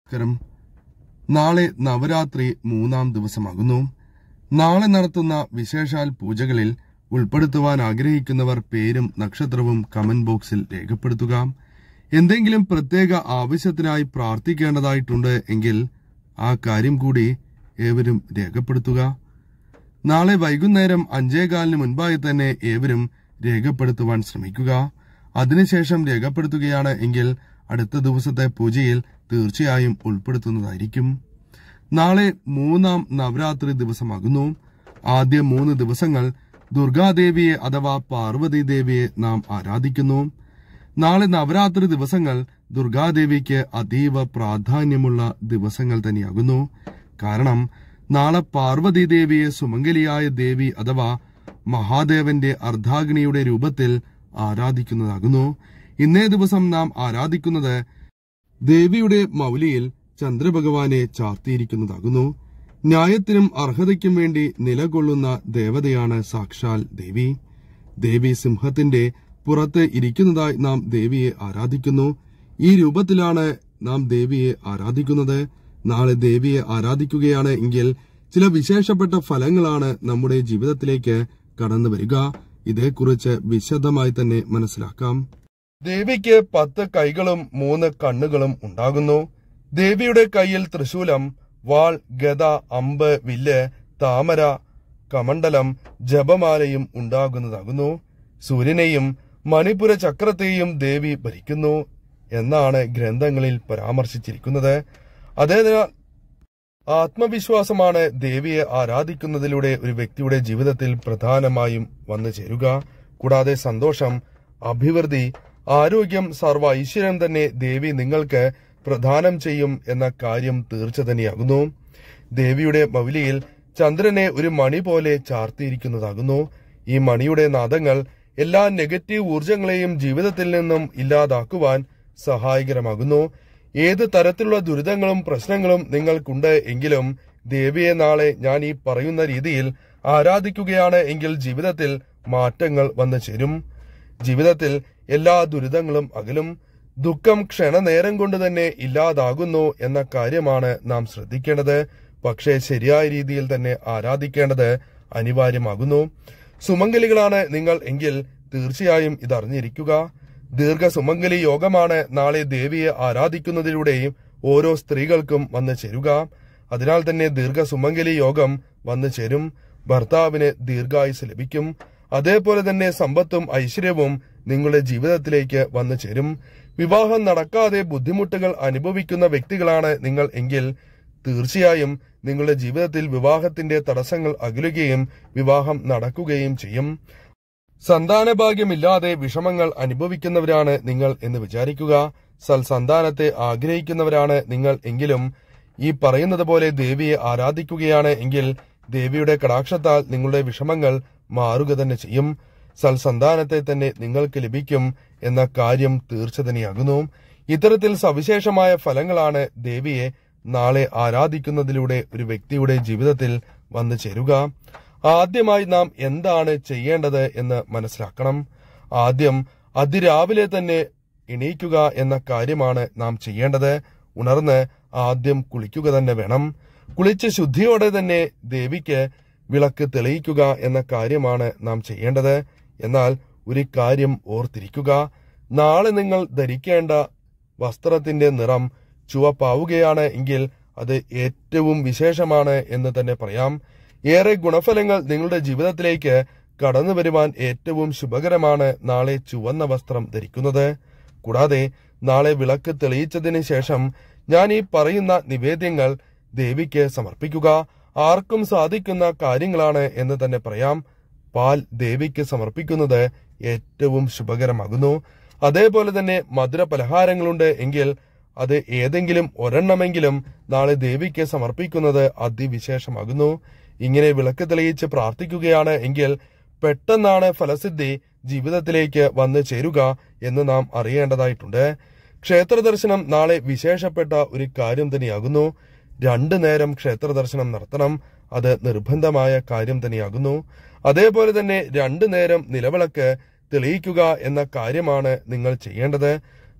നമസ്കാരം നാളെ നവരാത്രി മൂന്നാം ദിവസമാകുന്നു നാളെ നടത്തുന്ന വിശേഷാൽ പൂജകളിൽ ഉൾപ്പെടുത്തുവാൻ ആഗ്രഹിക്കുന്നവർ പേരും നക്ഷത്രവും കമന്റ് ബോക്സിൽ രേഖപ്പെടുത്തുക എന്തെങ്കിലും പ്രത്യേക ആവശ്യത്തിനായി പ്രാർത്ഥിക്കേണ്ടതായിട്ടുണ്ട് എങ്കിൽ ആ കാര്യം കൂടി ഏവരും രേഖപ്പെടുത്തുക നാളെ വൈകുന്നേരം അഞ്ചേകാലിന് മുൻപായി തന്നെ ഏവരും രേഖപ്പെടുത്തുവാൻ ശ്രമിക്കുക അതിനുശേഷം രേഖപ്പെടുത്തുകയാണ് എങ്കിൽ അടുത്ത ദിവസത്തെ പൂജയിൽ തീർച്ചയായും ഉൾപ്പെടുത്തുന്നതായിരിക്കും നാളെ മൂന്നാം നവരാത്രി ദിവസമാകുന്നു ആദ്യ മൂന്ന് ദിവസങ്ങൾ ദുർഗാദേവിയെ അഥവാ പാർവതി ദേവിയെ നാം ആരാധിക്കുന്നു നാളെ നവരാത്രി ദിവസങ്ങൾ ദുർഗാദേവിക്ക് അതീവ പ്രാധാന്യമുള്ള ദിവസങ്ങൾ തന്നെയാകുന്നു കാരണം നാളെ പാർവതി ദേവിയെ സുമംഗലിയായ ദേവി അഥവാ മഹാദേവന്റെ അർദ്ധാഗ്നിയുടെ രൂപത്തിൽ ആരാധിക്കുന്നതാകുന്നു ഇന്നേ ദിവസം നാം ആരാധിക്കുന്നത് ദേവിയുടെ മൗലിയിൽ ചന്ദ്രഭഗവാനെ ചാർത്തിയിരിക്കുന്നതാകുന്നു ന്യായത്തിനും അർഹതയ്ക്കും വേണ്ടി നിലകൊള്ളുന്ന ദേവതയാണ് സാക്ഷാൽ ദേവി ദേവി സിംഹത്തിന്റെ പുറത്ത് ഇരിക്കുന്നതായി നാം ദേവിയെ ആരാധിക്കുന്നു ഈ രൂപത്തിലാണ് നാം ദേവിയെ ആരാധിക്കുന്നത് നാളെ ദേവിയെ ആരാധിക്കുകയാണ് എങ്കിൽ ചില വിശേഷപ്പെട്ട ഫലങ്ങളാണ് നമ്മുടെ ജീവിതത്തിലേക്ക് കടന്നു വരിക ഇതേക്കുറിച്ച് വിശദമായി തന്നെ മനസ്സിലാക്കാം ദേവിക്ക് പത്ത് കൈകളും മൂന്ന് കണ്ണുകളും ഉണ്ടാകുന്നു ദേവിയുടെ കയ്യിൽ തൃശൂലം വാൾ ഗദ അമ്പ് വില്ല് താമര കമണ്ഡലം ജപമാലയും ഉണ്ടാകുന്നതാകുന്നു സൂര്യനെയും മണിപുര ചക്രത്തെയും ദേവി ഭരിക്കുന്നു എന്നാണ് ഗ്രന്ഥങ്ങളിൽ പരാമർശിച്ചിരിക്കുന്നത് അതേതിനാൽ ആത്മവിശ്വാസമാണ് ദേവിയെ ആരാധിക്കുന്നതിലൂടെ ഒരു വ്യക്തിയുടെ ജീവിതത്തിൽ പ്രധാനമായും വന്നു ചേരുക കൂടാതെ സന്തോഷം അഭിവൃദ്ധി ആരോഗ്യം സർവ്വ ഐശ്വര്യം തന്നെ ദേവി നിങ്ങൾക്ക് പ്രദാനം ചെയ്യും എന്ന കാര്യം തീർച്ച തന്നെയാകുന്നു ദേവിയുടെ മൗലിയിൽ ചന്ദ്രനെ ഒരു മണി പോലെ ചാർത്തിയിരിക്കുന്നതാകുന്നു ഈ മണിയുടെ നാദങ്ങൾ എല്ലാ നെഗറ്റീവ് ഊർജങ്ങളെയും ജീവിതത്തിൽ നിന്നും ഇല്ലാതാക്കുവാൻ സഹായകരമാകുന്നു ഏത് തരത്തിലുള്ള ദുരിതങ്ങളും പ്രശ്നങ്ങളും നിങ്ങൾക്കുണ്ട് എങ്കിലും ദേവിയെ നാളെ ഞാൻ ഈ പറയുന്ന രീതിയിൽ ആരാധിക്കുകയാണ് എങ്കിൽ ജീവിതത്തിൽ മാറ്റങ്ങൾ വന്നു ചേരും ജീവിതത്തിൽ എല്ലാ ദുരിതങ്ങളും അകലും ദുഃഖം ക്ഷണനേരം കൊണ്ട് തന്നെ ഇല്ലാതാകുന്നു എന്ന കാര്യമാണ് നാം ശ്രദ്ധിക്കേണ്ടത് പക്ഷേ ശരിയായ രീതിയിൽ തന്നെ ആരാധിക്കേണ്ടത് അനിവാര്യമാകുന്നു സുമംഗലികളാണ് നിങ്ങൾ എങ്കിൽ തീർച്ചയായും ഇതറിഞ്ഞിരിക്കുക ദീർഘസുമംഗലി യോഗമാണ് നാളെ ദേവിയെ ആരാധിക്കുന്നതിലൂടെയും ഓരോ സ്ത്രീകൾക്കും വന്നു ചേരുക അതിനാൽ തന്നെ ദീർഘസുമംഗലി യോഗം വന്നു ചേരും ഭർത്താവിന് ദീർഘായുസ് ലഭിക്കും അതേപോലെ തന്നെ സമ്പത്തും ഐശ്വര്യവും നിങ്ങളുടെ ജീവിതത്തിലേക്ക് വന്നു ചേരും വിവാഹം നടക്കാതെ ബുദ്ധിമുട്ടുകൾ അനുഭവിക്കുന്ന വ്യക്തികളാണ് നിങ്ങൾ എങ്കിൽ തീർച്ചയായും നിങ്ങളുടെ ജീവിതത്തിൽ വിവാഹത്തിന്റെ തടസ്സങ്ങൾ അകലുകയും വിവാഹം നടക്കുകയും ചെയ്യും സന്താനഭാഗ്യമില്ലാതെ വിഷമങ്ങൾ അനുഭവിക്കുന്നവരാണ് നിങ്ങൾ എന്ന് വിചാരിക്കുക സൽസന്താനത്തെ ആഗ്രഹിക്കുന്നവരാണ് നിങ്ങൾ എങ്കിലും ഈ പറയുന്നത് പോലെ ദേവിയെ ആരാധിക്കുകയാണ് എങ്കിൽ ദേവിയുടെ കടാക്ഷത്താൽ നിങ്ങളുടെ വിഷമങ്ങൾ മാറുക തന്നെ ചെയ്യും സൽസന്താനത്തെ തന്നെ നിങ്ങൾക്ക് ലഭിക്കും എന്ന കാര്യം തീർച്ച തന്നെയാകുന്നു ഇത്തരത്തിൽ സവിശേഷമായ ഫലങ്ങളാണ് ദേവിയെ നാളെ ആരാധിക്കുന്നതിലൂടെ ഒരു വ്യക്തിയുടെ ജീവിതത്തിൽ വന്നു ചേരുക ആദ്യമായി നാം എന്താണ് ചെയ്യേണ്ടത് എന്ന് മനസ്സിലാക്കണം ആദ്യം അതിരാവിലെ തന്നെ എണീക്കുക എന്ന കാര്യമാണ് നാം ചെയ്യേണ്ടത് ഉണർന്ന് ആദ്യം കുളിക്കുക തന്നെ വേണം കുളിച്ച് ശുദ്ധിയോടെ തന്നെ ദേവിക്ക് വിളക്ക് തെളിയിക്കുക എന്ന കാര്യമാണ് നാം ചെയ്യേണ്ടത് എന്നാൽ ഒരു കാര്യം ഓർത്തിരിക്കുക നാളെ നിങ്ങൾ ധരിക്കേണ്ട വസ്ത്രത്തിന്റെ നിറം ചുവപ്പാവുകയാണ് എങ്കിൽ അത് ഏറ്റവും വിശേഷമാണ് എന്ന് തന്നെ പറയാം ഏറെ ഗുണഫലങ്ങൾ നിങ്ങളുടെ ജീവിതത്തിലേക്ക് കടന്നു വരുവാൻ ഏറ്റവും ശുഭകരമാണ് നാളെ ചുവന്ന വസ്ത്രം ധരിക്കുന്നത് കൂടാതെ നാളെ വിളക്ക് തെളിയിച്ചതിന് ശേഷം ഞാൻ ഈ പറയുന്ന നിവേദ്യങ്ങൾ ദേവിക്ക് സമർപ്പിക്കുക ആർക്കും സാധിക്കുന്ന കാര്യങ്ങളാണ് എന്ന് തന്നെ പറയാം പാൽ ദേവിക്ക് സമർപ്പിക്കുന്നത് ഏറ്റവും ശുഭകരമാകുന്നു അതേപോലെ തന്നെ മധുര പലഹാരങ്ങളുണ്ട് എങ്കിൽ അത് ഏതെങ്കിലും ഒരെണ്ണമെങ്കിലും നാളെ ദേവിക്ക് സമർപ്പിക്കുന്നത് അതിവിശേഷമാകുന്നു ഇങ്ങനെ വിളക്ക് തെളിയിച്ച് പ്രാർത്ഥിക്കുകയാണ് എങ്കിൽ പെട്ടെന്നാണ് ഫലസിദ്ധി ജീവിതത്തിലേക്ക് വന്നു ചേരുക എന്ന് നാം അറിയേണ്ടതായിട്ടുണ്ട് ക്ഷേത്ര ദർശനം നാളെ വിശേഷപ്പെട്ട ഒരു കാര്യം തന്നെയാകുന്നു രണ്ടു നേരം ക്ഷേത്ര ദർശനം നടത്തണം അത് നിർബന്ധമായ കാര്യം തന്നെയാകുന്നു അതേപോലെ തന്നെ രണ്ടു നേരം നിലവിളക്ക് തെളിയിക്കുക എന്ന കാര്യമാണ് നിങ്ങൾ ചെയ്യേണ്ടത്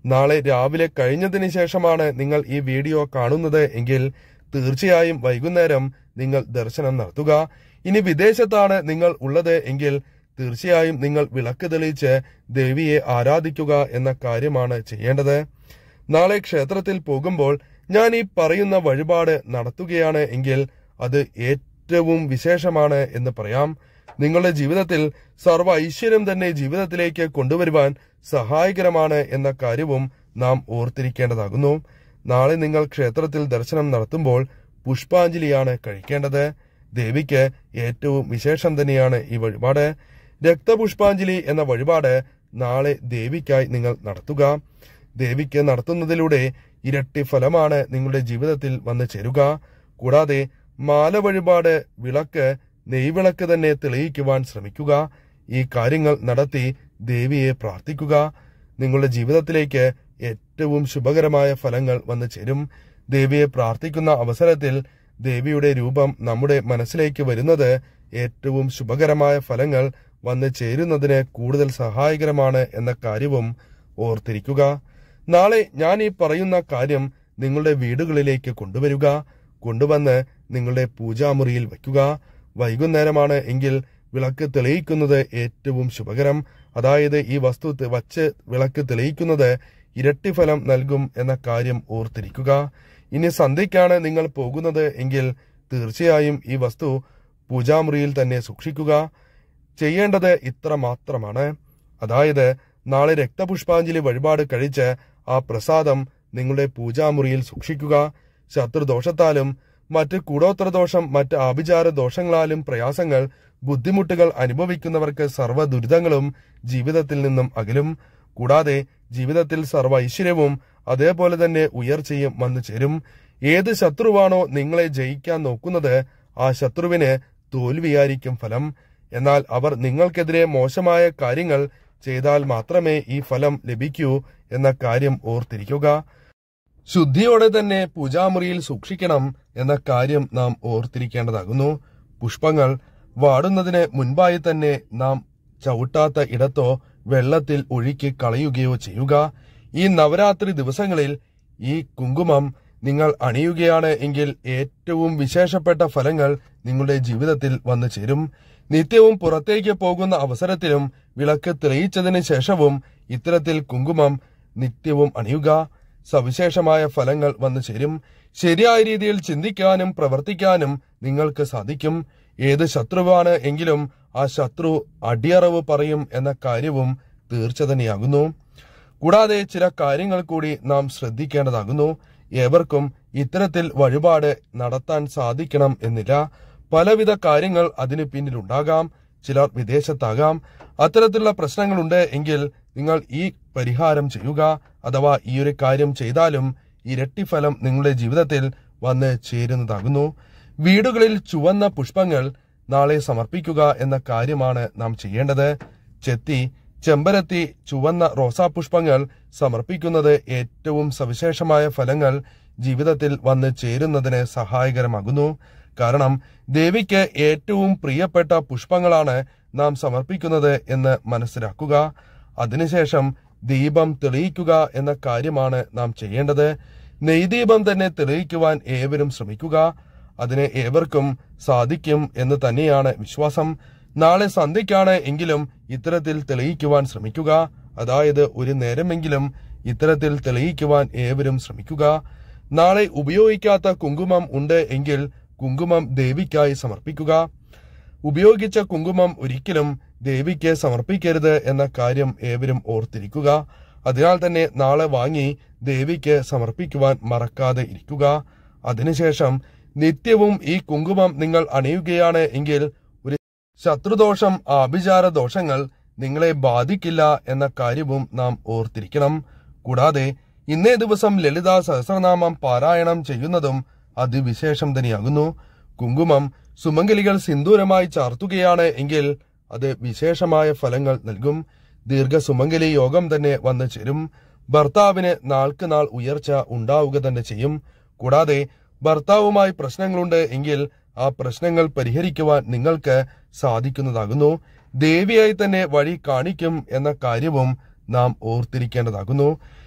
നാളെ രാവിലെ കഴിഞ്ഞതിന് ശേഷമാണ് നിങ്ങൾ ഈ വീഡിയോ കാണുന്നത് എങ്കിൽ തീർച്ചയായും വൈകുന്നേരം നിങ്ങൾ ദർശനം നടത്തുക ഇനി വിദേശത്താണ് നിങ്ങൾ ഉള്ളത് എങ്കിൽ തീർച്ചയായും നിങ്ങൾ വിളക്ക് തെളിയിച്ച് ദേവിയെ ആരാധിക്കുക എന്ന കാര്യമാണ് ചെയ്യേണ്ടത് നാളെ ക്ഷേത്രത്തിൽ പോകുമ്പോൾ ഞാൻ ഈ പറയുന്ന വഴിപാട് നടത്തുകയാണ് എങ്കിൽ അത് ഏറ്റവും വിശേഷമാണ് എന്ന് പറയാം നിങ്ങളുടെ ജീവിതത്തിൽ സർവ്വ ഐശ്വര്യം തന്നെ ജീവിതത്തിലേക്ക് കൊണ്ടുവരുവാൻ സഹായകരമാണ് എന്ന കാര്യവും നാം ഓർത്തിരിക്കേണ്ടതാകുന്നു നാളെ നിങ്ങൾ ക്ഷേത്രത്തിൽ ദർശനം നടത്തുമ്പോൾ പുഷ്പാഞ്ജലിയാണ് കഴിക്കേണ്ടത് ദേവിക്ക് ഏറ്റവും വിശേഷം തന്നെയാണ് ഈ വഴിപാട് രക്തപുഷ്പാഞ്ജലി എന്ന വഴിപാട് നാളെ ദേവിക്കായി നിങ്ങൾ നടത്തുക ദേവിക്ക് നടത്തുന്നതിലൂടെ ഇരട്ടി ഫലമാണ് നിങ്ങളുടെ ജീവിതത്തിൽ വന്നു ചേരുക കൂടാതെ മാല വഴിപാട് വിളക്ക് നെയ്വിളക്ക് തന്നെ തെളിയിക്കുവാൻ ശ്രമിക്കുക ഈ കാര്യങ്ങൾ നടത്തി ദേവിയെ പ്രാർത്ഥിക്കുക നിങ്ങളുടെ ജീവിതത്തിലേക്ക് ഏറ്റവും ശുഭകരമായ ഫലങ്ങൾ വന്നു ചേരും ദേവിയെ പ്രാർത്ഥിക്കുന്ന അവസരത്തിൽ ദേവിയുടെ രൂപം നമ്മുടെ മനസ്സിലേക്ക് വരുന്നത് ഏറ്റവും ശുഭകരമായ ഫലങ്ങൾ വന്നു ചേരുന്നതിന് കൂടുതൽ സഹായകരമാണ് എന്ന കാര്യവും ഓർത്തിരിക്കുക നാളെ ഞാൻ ഈ പറയുന്ന കാര്യം നിങ്ങളുടെ വീടുകളിലേക്ക് കൊണ്ടുവരിക കൊണ്ടുവന്ന് നിങ്ങളുടെ പൂജാമുറിയിൽ വയ്ക്കുക വൈകുന്നേരമാണ് എങ്കിൽ വിളക്ക് തെളിയിക്കുന്നത് ഏറ്റവും ശുഭകരം അതായത് ഈ വസ്തു ത- വച്ച് വിളക്ക് തെളിയിക്കുന്നത് ഇരട്ടി ഫലം നൽകും എന്ന കാര്യം ഓർത്തിരിക്കുക ഇനി സന്ധ്യയ്ക്കാണ് നിങ്ങൾ പോകുന്നത് എങ്കിൽ തീർച്ചയായും ഈ വസ്തു പൂജാമുറിയിൽ തന്നെ സൂക്ഷിക്കുക ചെയ്യേണ്ടത് ഇത്ര മാത്രമാണ് അതായത് നാളെ രക്തപുഷ്പാഞ്ജലി വഴിപാട് കഴിച്ച് ആ പ്രസാദം നിങ്ങളുടെ പൂജാമുറിയിൽ സൂക്ഷിക്കുക ശത്രുദോഷത്താലും മറ്റ് കൂടോത്ര ദോഷം മറ്റ് ആഭിചാര ദോഷങ്ങളാലും പ്രയാസങ്ങൾ ബുദ്ധിമുട്ടുകൾ അനുഭവിക്കുന്നവർക്ക് സർവ്വ ദുരിതങ്ങളും ജീവിതത്തിൽ നിന്നും അകലും കൂടാതെ ജീവിതത്തിൽ സർവ്വ ഐശ്വര്യവും അതേപോലെ തന്നെ ഉയർച്ചയും വന്നു ചേരും ഏത് ശത്രുവാണോ നിങ്ങളെ ജയിക്കാൻ നോക്കുന്നത് ആ ശത്രുവിന് തോൽവിയായിരിക്കും ഫലം എന്നാൽ അവർ നിങ്ങൾക്കെതിരെ മോശമായ കാര്യങ്ങൾ ചെയ്താൽ മാത്രമേ ഈ ഫലം ലഭിക്കൂ എന്ന കാര്യം ഓർത്തിരിക്കുക ശുദ്ധിയോടെ തന്നെ പൂജാമുറിയിൽ സൂക്ഷിക്കണം എന്ന കാര്യം നാം ഓർത്തിരിക്കേണ്ടതാകുന്നു പുഷ്പങ്ങൾ വാടുന്നതിന് മുൻപായി തന്നെ നാം ചവിട്ടാത്ത ഇടത്തോ വെള്ളത്തിൽ ഒഴുക്കി കളയുകയോ ചെയ്യുക ഈ നവരാത്രി ദിവസങ്ങളിൽ ഈ കുങ്കുമം നിങ്ങൾ അണിയുകയാണ് എങ്കിൽ ഏറ്റവും വിശേഷപ്പെട്ട ഫലങ്ങൾ നിങ്ങളുടെ ജീവിതത്തിൽ വന്നു ചേരും നിത്യവും പുറത്തേക്ക് പോകുന്ന അവസരത്തിലും വിളക്ക് തെളിയിച്ചതിന് ശേഷവും ഇത്തരത്തിൽ കുങ്കുമം നിത്യവും അണിയുക സവിശേഷമായ ഫലങ്ങൾ വന്നു ചേരും ശരിയായ രീതിയിൽ ചിന്തിക്കാനും പ്രവർത്തിക്കാനും നിങ്ങൾക്ക് സാധിക്കും ഏത് ശത്രുവാണ് എങ്കിലും ആ ശത്രു അടിയറവ് പറയും എന്ന കാര്യവും തീർച്ച തന്നെയാകുന്നു കൂടാതെ ചില കാര്യങ്ങൾ കൂടി നാം ശ്രദ്ധിക്കേണ്ടതാകുന്നു ഏവർക്കും ഇത്തരത്തിൽ വഴിപാട് നടത്താൻ സാധിക്കണം എന്നില്ല പലവിധ കാര്യങ്ങൾ അതിന് പിന്നിലുണ്ടാകാം ചിലർ വിദേശത്താകാം അത്തരത്തിലുള്ള പ്രശ്നങ്ങളുണ്ട് എങ്കിൽ നിങ്ങൾ ഈ പരിഹാരം ചെയ്യുക അഥവാ ഈ ഒരു കാര്യം ചെയ്താലും ഇരട്ടി ഫലം നിങ്ങളുടെ ജീവിതത്തിൽ വന്ന് ചേരുന്നതാകുന്നു വീടുകളിൽ ചുവന്ന പുഷ്പങ്ങൾ നാളെ സമർപ്പിക്കുക എന്ന കാര്യമാണ് നാം ചെയ്യേണ്ടത് ചെത്തി ചെമ്പരത്തി ചുവന്ന റോസാപുഷ്പങ്ങൾ സമർപ്പിക്കുന്നത് ഏറ്റവും സവിശേഷമായ ഫലങ്ങൾ ജീവിതത്തിൽ വന്ന് ചേരുന്നതിന് സഹായകരമാകുന്നു കാരണം ദേവിക്ക് ഏറ്റവും പ്രിയപ്പെട്ട പുഷ്പങ്ങളാണ് നാം സമർപ്പിക്കുന്നത് എന്ന് മനസ്സിലാക്കുക അതിനുശേഷം ദീപം തെളിയിക്കുക എന്ന കാര്യമാണ് നാം ചെയ്യേണ്ടത് നെയ്ദീപം തന്നെ തെളിയിക്കുവാൻ ഏവരും ശ്രമിക്കുക അതിന് ഏവർക്കും സാധിക്കും എന്ന് തന്നെയാണ് വിശ്വാസം നാളെ സന്ധ്യയ്ക്കാണ് എങ്കിലും ഇത്തരത്തിൽ തെളിയിക്കുവാൻ ശ്രമിക്കുക അതായത് ഒരു നേരമെങ്കിലും ഇത്തരത്തിൽ തെളിയിക്കുവാൻ ഏവരും ശ്രമിക്കുക നാളെ ഉപയോഗിക്കാത്ത കുങ്കുമം ഉണ്ട് എങ്കിൽ കുങ്കുമം ദേവിക്കായി സമർപ്പിക്കുക ഉപയോഗിച്ച കുങ്കുമം ഒരിക്കലും ദേവിക്ക് സമർപ്പിക്കരുത് എന്ന കാര്യം ഏവരും ഓർത്തിരിക്കുക അതിനാൽ തന്നെ നാളെ വാങ്ങി ദേവിക്ക് സമർപ്പിക്കുവാൻ മറക്കാതെ ഇരിക്കുക അതിനുശേഷം നിത്യവും ഈ കുങ്കുമം നിങ്ങൾ അണിയുകയാണ് എങ്കിൽ ഒരു ശത്രുദോഷം ആഭിചാര ദോഷങ്ങൾ നിങ്ങളെ ബാധിക്കില്ല എന്ന കാര്യവും നാം ഓർത്തിരിക്കണം കൂടാതെ ഇന്നേ ദിവസം ലളിത സഹസ്രനാമം പാരായണം ചെയ്യുന്നതും അതിവിശേഷം തന്നെയാകുന്നു കുങ്കുമം സുമംഗലികൾ സിന്ദൂരമായി ചാർത്തുകയാണ് എങ്കിൽ അത് വിശേഷമായ ഫലങ്ങൾ നൽകും ദീർഘ സുമംഗലി യോഗം തന്നെ വന്നു ചേരും ഭർത്താവിന് നാൾക്ക് നാൾ ഉയർച്ച ഉണ്ടാവുക തന്നെ ചെയ്യും കൂടാതെ ഭർത്താവുമായി പ്രശ്നങ്ങളുണ്ട് എങ്കിൽ ആ പ്രശ്നങ്ങൾ പരിഹരിക്കുവാൻ നിങ്ങൾക്ക് സാധിക്കുന്നതാകുന്നു ദേവിയായി തന്നെ വഴി കാണിക്കും എന്ന കാര്യവും നാം ഓർത്തിരിക്കേണ്ടതാകുന്നു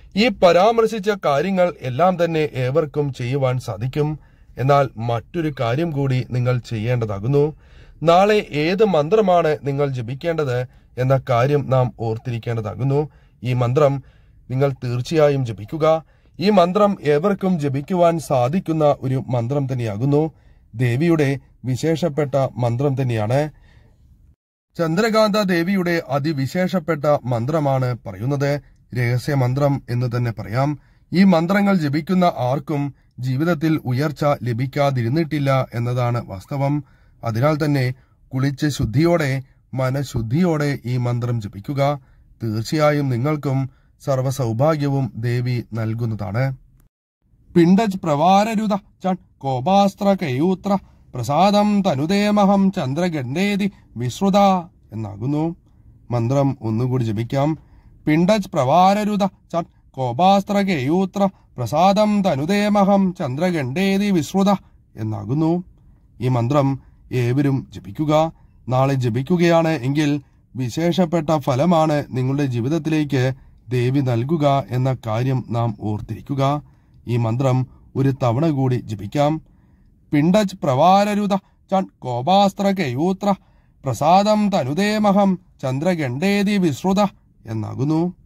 ഈ പരാമർശിച്ച കാര്യങ്ങൾ എല്ലാം തന്നെ ഏവർക്കും ചെയ്യുവാൻ സാധിക്കും എന്നാൽ മറ്റൊരു കാര്യം കൂടി നിങ്ങൾ ചെയ്യേണ്ടതാകുന്നു നാളെ ഏത് മന്ത്രമാണ് നിങ്ങൾ ജപിക്കേണ്ടത് എന്ന കാര്യം നാം ഓർത്തിരിക്കേണ്ടതാകുന്നു ഈ മന്ത്രം നിങ്ങൾ തീർച്ചയായും ജപിക്കുക ഈ മന്ത്രം ഏവർക്കും ജപിക്കുവാൻ സാധിക്കുന്ന ഒരു മന്ത്രം തന്നെയാകുന്നു ദേവിയുടെ വിശേഷപ്പെട്ട മന്ത്രം തന്നെയാണ് ചന്ദ്രകാന്ത ദേവിയുടെ അതിവിശേഷപ്പെട്ട മന്ത്രമാണ് പറയുന്നത് രഹസ്യ മന്ത്രം എന്ന് തന്നെ പറയാം ഈ മന്ത്രങ്ങൾ ജപിക്കുന്ന ആർക്കും ജീവിതത്തിൽ ഉയർച്ച ലഭിക്കാതിരുന്നിട്ടില്ല എന്നതാണ് വാസ്തവം അതിനാൽ തന്നെ കുളിച്ച് ശുദ്ധിയോടെ മനഃശുദ്ധിയോടെ ഈ മന്ത്രം ജപിക്കുക തീർച്ചയായും നിങ്ങൾക്കും സർവ്വ സൗഭാഗ്യവും ദേവി നൽകുന്നതാണ് പിണ്ടജ് പ്രവാരരുത ചൺ കോപാസ്ത്ര കയൂത്ര പ്രസാദം തനുദേമഹം ചന്ദ്രഗണ്ഡേതി വിശ്രുത എന്നാകുന്നു മന്ത്രം ഒന്നുകൂടി ജപിക്കാം പിണ്ടജ് പ്രവാരരുത ചൺ കോപാസ്ത്ര കയൂത്ര പ്രസാദം തനുദേമഹം ചന്ദ്രഗണ്ഡേതി വിശ്രുത എന്നാകുന്നു ഈ മന്ത്രം ഏവരും ജപിക്കുക നാളെ ജപിക്കുകയാണ് എങ്കിൽ വിശേഷപ്പെട്ട ഫലമാണ് നിങ്ങളുടെ ജീവിതത്തിലേക്ക് ദേവി നൽകുക എന്ന കാര്യം നാം ഓർത്തിരിക്കുക ഈ മന്ത്രം ഒരു തവണ കൂടി ജപിക്കാം പിണ്ടജ് പ്രവാരരുത ചൺ കോപാസ്ത്ര കയൂത്ര പ്രസാദം തനുദേമഹം ചന്ദ്രഗണ്ഡേതി വിശ്രുത എന്നാകുന്നു